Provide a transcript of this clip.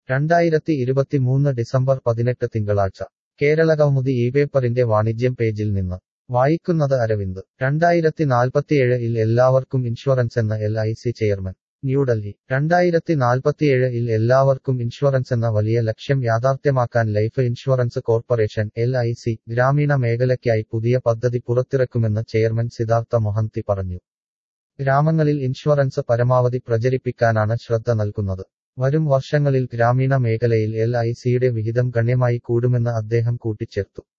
രണ്ടായിരത്തി ഇരുപത്തിമൂന്ന് ഡിസംബർ പതിനെട്ട് തിങ്കളാഴ്ച കേരളകൗമുദി ഈ പേപ്പറിന്റെ വാണിജ്യം പേജിൽ നിന്ന് വായിക്കുന്നത് അരവിന്ദ് രണ്ടായിരത്തി നാൽപ്പത്തിയേഴ് ഇൽ എല്ലാവർക്കും ഇൻഷുറൻസ് എന്ന L I C chairman New Delhi രണ്ടായിരത്തി നാൽപ്പത്തിയേഴ് ഇൽ എല്ലാവർക്കും ഇൻഷുറൻസ് എന്ന വലിയ ലക്ഷ്യം യാഥാർത്ഥ്യമാക്കാൻ life insurance corporation L I C ഗ്രാമീണ മേഖലയ്ക്കായി പുതിയ പദ്ധതി പുറത്തിറക്കുമെന്ന് ചെയർമാൻ സിദ്ധാർത്ഥ മൊഹന്തി പറഞ്ഞു ഗ്രാമങ്ങളിൽ ഇൻഷുറൻസ് പരമാവധി പ്രചരിപ്പിക്കാനാണ് ശ്രദ്ധ നൽകുന്നത് വരും വർഷങ്ങളിൽ ഗ്രാമീണ മേഖലയിൽ എൽ ഐ സിയുടെ വിഹിതം ഗണ്യമായി കൂടുമെന്ന് അദ്ദേഹം കൂട്ടിച്ചേർത്തു